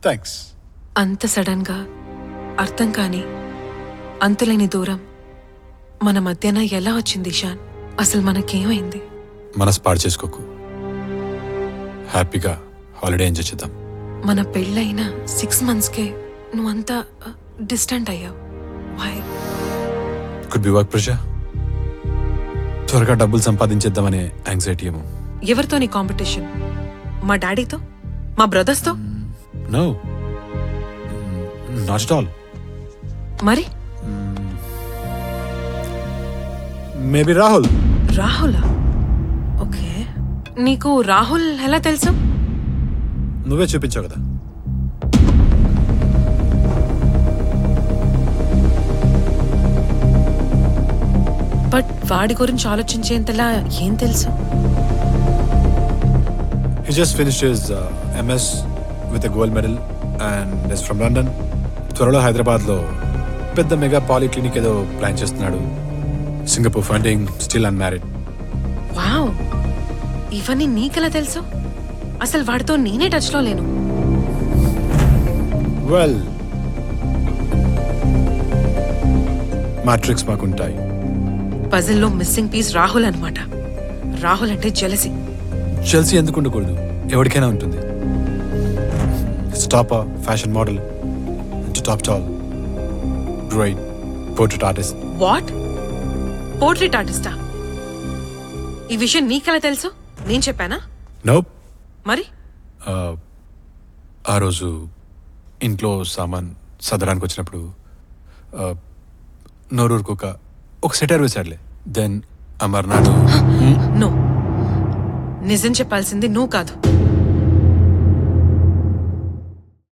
Thanks అంత sudden గా అర్థం కాని అంతులేని దూరం మన మధ్యన ఎలా వచ్చింది ఇషాన్ అసలు మనకేమైంది మనసు పాడు చేసుకోకు హ్యాపీగా హాలిడే ఎంజాయ్ చేద్దాం మన పెళ్ళైన సిక్స్ మంత్స్కే నువ్వంతా డిస్టెంట్ అయ్యావు why could be work pressure త్వరగా డబ్బులు సంపాదించేద్దామనే యాంగ్జైటీ ఏమో ఎవరితో నీ కాంపిటీషన్ మా డాడీతో మా బ్రదర్స్తో నో నాట్ అట్ ఆల్ మరి మేబీ రాహుల్ రాహులా ఓకే నీకు రాహుల్ ఎలా తెలుసు నువ్వే చూపించావు కదా బట్ వాడి గురించి ఆలోచించేంతలా ఏం తెలుసు He just finished his uh, MS with a gold medal and is from London. త్వరలో హైదరాబాద్లో పెద్ద మెగా పాలిక్లినిక్ ఏదో ప్లాన్ చేస్తున్నాడు Singapore funding still unmarried wow ఇవన్నీ నీకెలా తెలుసు అసలు వాడితో నేనే టచ్లో లేను వెల్ మ్యాట్రిక్స్ మాకుంటాయి పజిల్లో మిస్సింగ్ పీస్ రాహుల్ అన్నమాట రాహుల్ అంటే జలసి చెల్సీ ఎందుకు ఉండకూడదు ఎవరికైనా ఉంటుంది top fashion model top tall great portrait artist what portrait ఆర్టిస్టా ఈ విషయం నీకెలా తెలుసు నేను చెప్పానా నోప్ మరి ఆ రోజు ఇంట్లో సామాన్ సదరానికి వచ్చినప్పుడు ఆ, నోరూరుకు ఒక ఒక సెటర్ వేశాడులే దెన్ అమర్నాథ్ నో నిజం చెప్పాల్సింది నువ్వు కాదు